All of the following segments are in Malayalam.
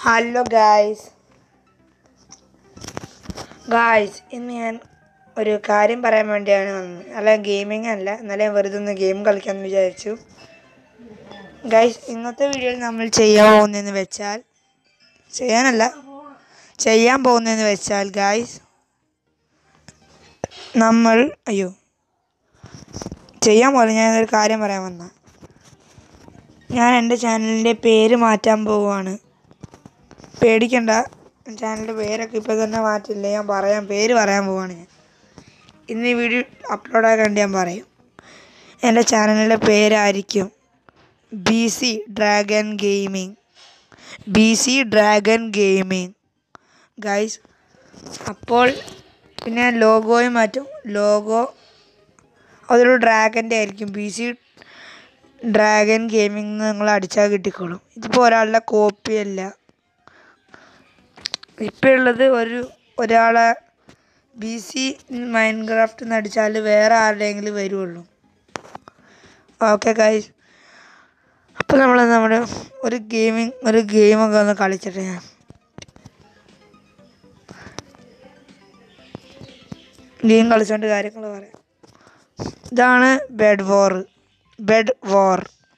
ഹലോ ഗായ്സ് ഗായ്സ് ഇന്ന് ഞാൻ ഒരു കാര്യം പറയാൻ വേണ്ടിയാണ് വന്നത് അല്ല ഗെയിമിംഗ് അല്ല എന്നാലും ഞാൻ വെറുതെ ഒന്ന് ഗെയിം കളിക്കാമെന്ന് വിചാരിച്ചു ഗായ്സ് ഇന്നത്തെ വീഡിയോയിൽ നമ്മൾ ചെയ്യാൻ പോകുന്നതെന്ന് വെച്ചാൽ ചെയ്യാനല്ല ചെയ്യാൻ പോകുന്നതെന്ന് വെച്ചാൽ ഗായ്സ് നമ്മൾ അയ്യോ ചെയ്യാൻ പോലെ ഞാൻ ഒരു കാര്യം പറയാൻ വന്ന ഞാൻ എൻ്റെ ചാനലിൻ്റെ പേര് മാറ്റാൻ പോവുകയാണ് പേടിക്കണ്ട ചാനലിൻ്റെ പേരൊക്കെ ഇപ്പോൾ തന്നെ മാറ്റില്ല ഞാൻ പറയാം പേര് പറയാൻ പോവാണ് ഞാൻ ഇന്ന് ഈ വീഡിയോ അപ്ലോഡ് ആക്കാണ്ട് ഞാൻ പറയും എൻ്റെ ചാനലിൻ്റെ പേരായിരിക്കും B C dragon gaming B C dragon gaming guys അപ്പോൾ പിന്നെ ലോഗോയും മാറ്റും ലോഗോ അതൊരു ഡ്രാഗൻ്റെ ആയിരിക്കും ബി സി ഡ്രാഗൺ ഗെയിമിംഗ് നിങ്ങൾ അടിച്ചാൽ കിട്ടിക്കോളും ഇതിപ്പോൾ ഒരാളുടെ കോപ്പിയല്ല ഇപ്പോൾ ഉള്ളത് ഒരു ഒരാളെ ബി സി മൈൻക്രാഫ്റ്റ് എന്ന് അടിച്ചാൽ വേറെ ആരുടെയെങ്കിലും വരുള്ളൂ ഓക്കെ ഗൈസ് അപ്പോൾ നമ്മൾ നമ്മുടെ ഒരു ഗെയിമിങ് ഒരു ഗെയിമൊക്കെ ഒന്ന് കളിച്ചിട്ട് ഞാൻ ഗെയിം കളിച്ചുകൊണ്ട് കാര്യങ്ങൾ പറയാം ഇതാണ് bed war bed war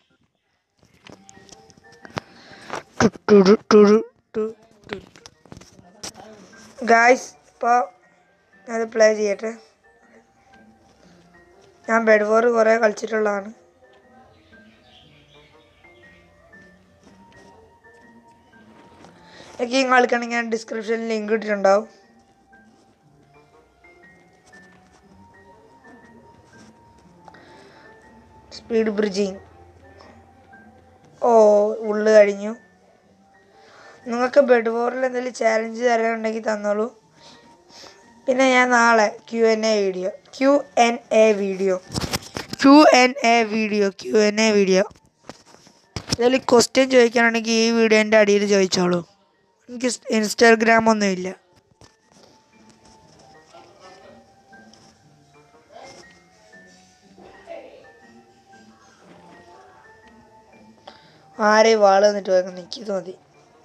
guys ഇപ്പോൾ അത് പ്ലേ ചെയ്യട്ടെ ഞാൻ ബെഡ് വോർ കുറേ കളിച്ചിട്ടുള്ളതാണ് എനിക്ക് ഈ കളിക്കണമെങ്കിൽ ഞാൻ ഡിസ്ക്രിപ്ഷനിൽ ലിങ്ക് ഇട്ടിട്ടുണ്ടാവും സ്പീഡ് ബ്രിഡ്ജിങ് ഓ ഉള്ളു കഴിഞ്ഞു നിങ്ങൾക്ക് ബെഡ് ബോറിൽ എന്തെങ്കിലും ചാലഞ്ച് തരാനുണ്ടെങ്കിൽ തന്നോളൂ പിന്നെ ഞാൻ നാളെ Q N A video Q N A video Q N A video Q N A video ഇതിൽ ക്വസ്റ്റ്യൻ ചോദിക്കാനാണെങ്കിൽ ഈ വീഡിയോൻ്റെ അടിയിൽ ചോദിച്ചോളൂ എനിക്ക് ഇൻസ്റ്റാഗ്രാം ഒന്നുമില്ല ആരെയും വാള് എന്നിട്ട് പോയി നിൽക്കുന്നത് മതി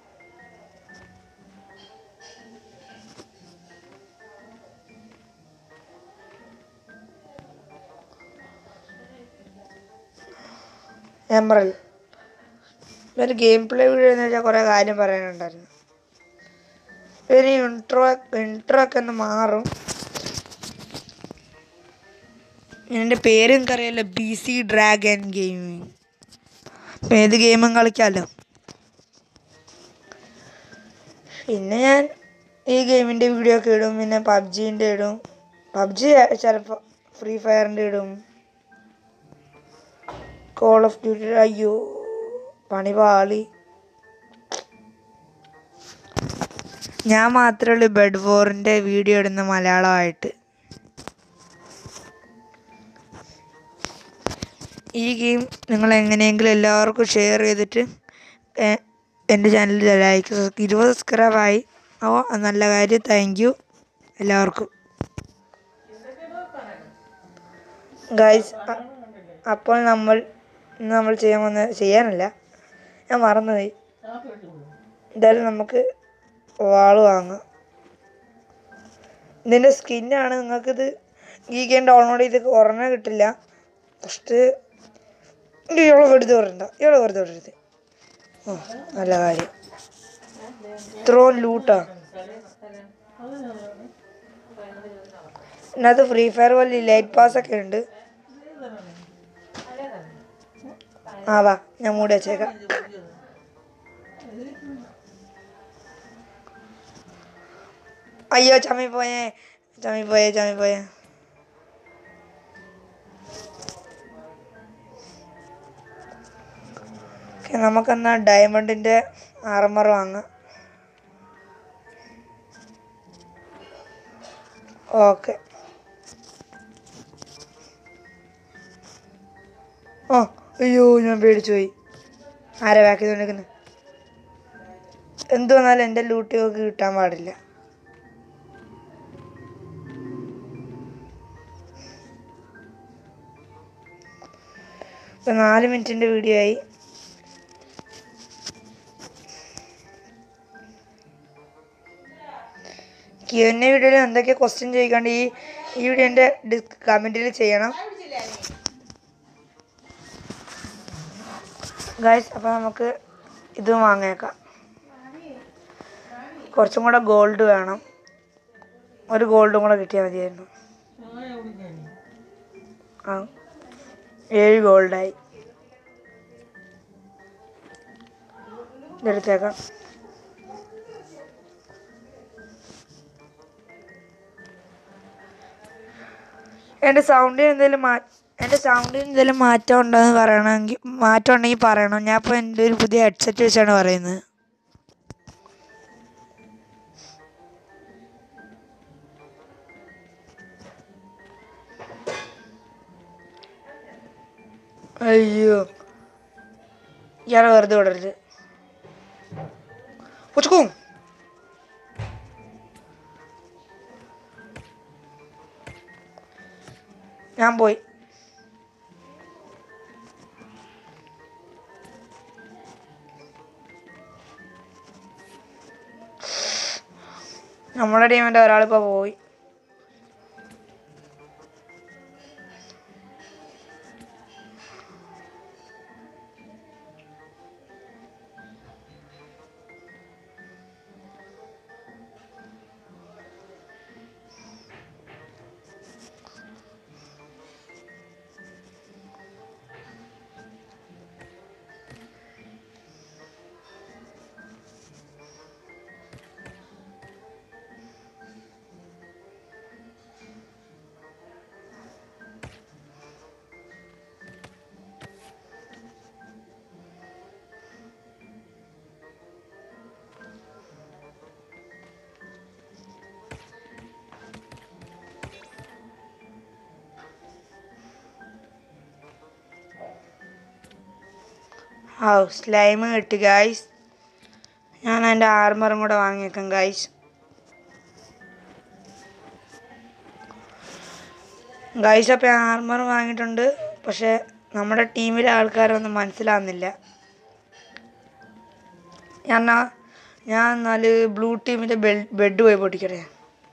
എമറൽ ഒരു ഗെയിം പ്ലേ വീഡിയോ എന്ന് വെച്ചാൽ കുറേ കാര്യം പറയാനുണ്ടായിരുന്നു ഇവര് ഇൻട്രോ ഇൻട്രോ ഒക്കെ ഒന്ന് മാറും എൻ്റെ പേര് എനിക്കറിയാലോ ബി സി ഡ്രാഗൺ ഗെയിമിങ് ഇപ്പം ഏത് ഗെയിമും കളിക്കാമല്ലോ പിന്നെ ഞാൻ ഈ ഗെയിമിൻ്റെ വീഡിയോ ഒക്കെ ഇടും പിന്നെ പബ്ജീൻ്റെ ഇടും പബ്ജി ചിലപ്പോൾ ഫ്രീ ഫയറിൻ്റെ ഇടും കോൾ ഓഫ് ഡ്യൂട്ടി അയ്യോ പണി പാളി ഞാൻ മാത്രമേ ഉള്ളൂ ബെഡ് വോറിൻ്റെ വീഡിയോ ഇടുന്ന മലയാളമായിട്ട് ഈ ഗെയിം നിങ്ങൾ എങ്ങനെയെങ്കിലും എല്ലാവർക്കും ഷെയർ ചെയ്തിട്ട് എൻ്റെ ചാനൽ ലൈക്ക് ഇരുപത് സബ്സ്ക്രൈബായി ഓ നല്ല കാര്യം താങ്ക് യു എല്ലാവർക്കും ഗൈസ് അപ്പോൾ നമ്മൾ ഇന്ന് നമ്മൾ ചെയ്യാൻ വന്ന ചെയ്യാനല്ല ഞാൻ മറന്നുപോയി എന്തായാലും നമുക്ക് വാള് വാങ്ങാം ഇതിൻ്റെ സ്കിന്നാണ് നിങ്ങൾക്കിത് ഈ ഗെയിം ഡൗൺലോഡ് ചെയ്ത് കുറഞ്ഞ കിട്ടില്ല ഫസ്റ്റ് ഇയാളെ വെറുതെ പറയണ്ട ഇയാളെ വെറുതെ വിടരുത് ഓ നല്ല കാര്യം ഇത്രോ ലൂട്ടാ ഇതിനകത്ത് ഫ്രീ ഫയർ പോലെ ലൈറ്റ് പാസ് ഒക്കെ ഉണ്ട് ആ വാ ഞാൻ മൂടി വെച്ചേക്കാം അയ്യോ ചമ്മി പോയേ ചമ്മി പോയേ ചമ്മി പോയേ ഓക്കെ നമുക്കെന്നാ ഡയമണ്ടിൻ്റെ ആർമർ വാങ്ങാം ഓക്കെ ഓ അയ്യോ ഞാൻ പേടിച്ചു പോയി ആരാ ബാക്കി നിൽക്കുന്നത് എന്ത് വന്നാലും എൻ്റെ ലൂട്ടിയൊക്കെ കിട്ടാൻ പാടില്ല ഇപ്പം നാല് മിനിറ്റിൻ്റെ വീഡിയോ ആയി ക്യു എൻ എ വീഡിയോയിൽ എന്തൊക്കെ ക്വസ്റ്റ്യൻ ചോദിക്കാണ്ട് ഈ ഈ വീഡിയോ എൻ്റെ ഡിസ് കമൻറ്റിൽ ചെയ്യണം ഗൈസ് അപ്പോൾ നമുക്ക് ഇത് വാങ്ങിയേക്കാം കുറച്ചും കൂടെ ഗോൾഡ് വേണം ഒരു ഗോൾഡും കൂടെ കിട്ടിയാൽ മതിയായിരുന്നു ആ ഏഴ് ഗോൾഡായി ഇതെടുത്തേക്കാം എൻ്റെ സൗണ്ടിന് എന്തെങ്കിലും മാ എൻ്റെ സൗണ്ടിന് എന്തെങ്കിലും മാറ്റം ഉണ്ടോയെന്ന് പറയണമെങ്കിൽ മാറ്റം ഉണ്ടെങ്കിൽ പറയണം ഞാൻ ഇപ്പോൾ എൻ്റെ ഒരു പുതിയ ഹെഡ്സെറ്റ് വെച്ചാണ് പറയുന്നത് അയ്യോ ഇയാളെ വെറുതെ വിടരുത് ഉച്ചക്കും ഞാൻ പോയി നമ്മുടെ ടീമിൻ്റെ ഒരാളിപ്പോൾ പോയി ഔ സ്ലൈം കിട്ടി ഗായ്സ് ഞാൻ എൻ്റെ ആർമറും കൂടെ വാങ്ങിയേക്കാം ഗായ്സ് ഗായ്സ് അപ്പോൾ ഞാൻ ആർമർ വാങ്ങിയിട്ടുണ്ട് പക്ഷേ നമ്മുടെ ടീമിലെ ആൾക്കാരൊന്നും മനസ്സിലാവുന്നില്ല ഞാൻ എന്നാ- ഞാൻ എന്നാൽ ബ്ലൂ ടീമിൻ്റെ ബെൽ ബെഡ് പോയി പൊട്ടിക്കട്ടെ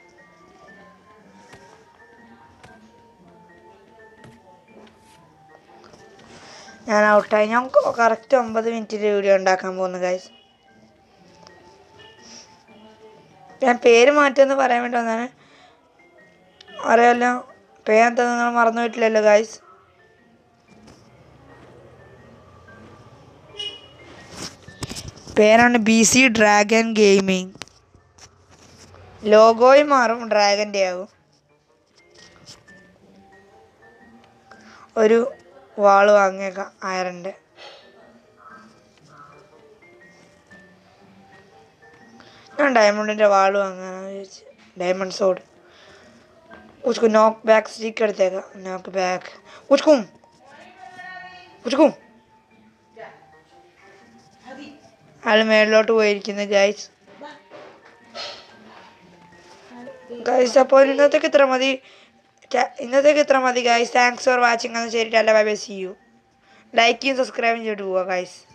ഞാൻ ഔട്ടായി ഞാൻ കറക്റ്റ് ഒമ്പത് മിനിറ്റിൻ്റെ വീഡിയോ ഉണ്ടാക്കാൻ പോകുന്നു ഗൈസ് ഞാൻ പേര് മാറ്റുമെന്ന് പറയാൻ വേണ്ടി വന്നാണ് അറിയാമല്ലോ പേരെന്താ നിങ്ങൾ മറന്നു പോയിട്ടില്ലല്ലോ ഗൈസ് പേരാണ് ബി സി ഡ്രാഗൺ ഗെയിമിങ് ലോഗോയും മാറും ഡ്രാഗൻ്റെ ആകും ഒരു വാള് വാങ്ങിയേക്കാം അയറിൻ്റെ ഞാൻ ഡയമണ്ടിൻ്റെ വാള് വാങ്ങാനാണ് വിചാരിച്ചു ഡയമണ്ട് സോഡ് ഉച്ചക്കും നോക്ക് ബാക്ക് സ്റ്റിക്ക് എടുത്തേക്കാം നോക്ക് ബാക്ക് ഉച്ചക്കും ഉച്ചക്കും ആൾ മേളിലോട്ട് പോയിരിക്കുന്നു ഗൈസ് ഗൈസ് അപ്പോൾ ഇന്നത്തേക്ക് ഇത്ര മതി ടാ- ഇന്നത്തേക്ക് ഇത്ര മതി ഗൈസ് താങ്ക്സ് ഫോർ വാച്ചിങ് എന്ന് ശരി അല്ല ബൈ ബൈ സി യു ലൈക്കും സബ്സ്ക്രൈബും ചെയ്തിട്ട് പോവുക ഗൈസ്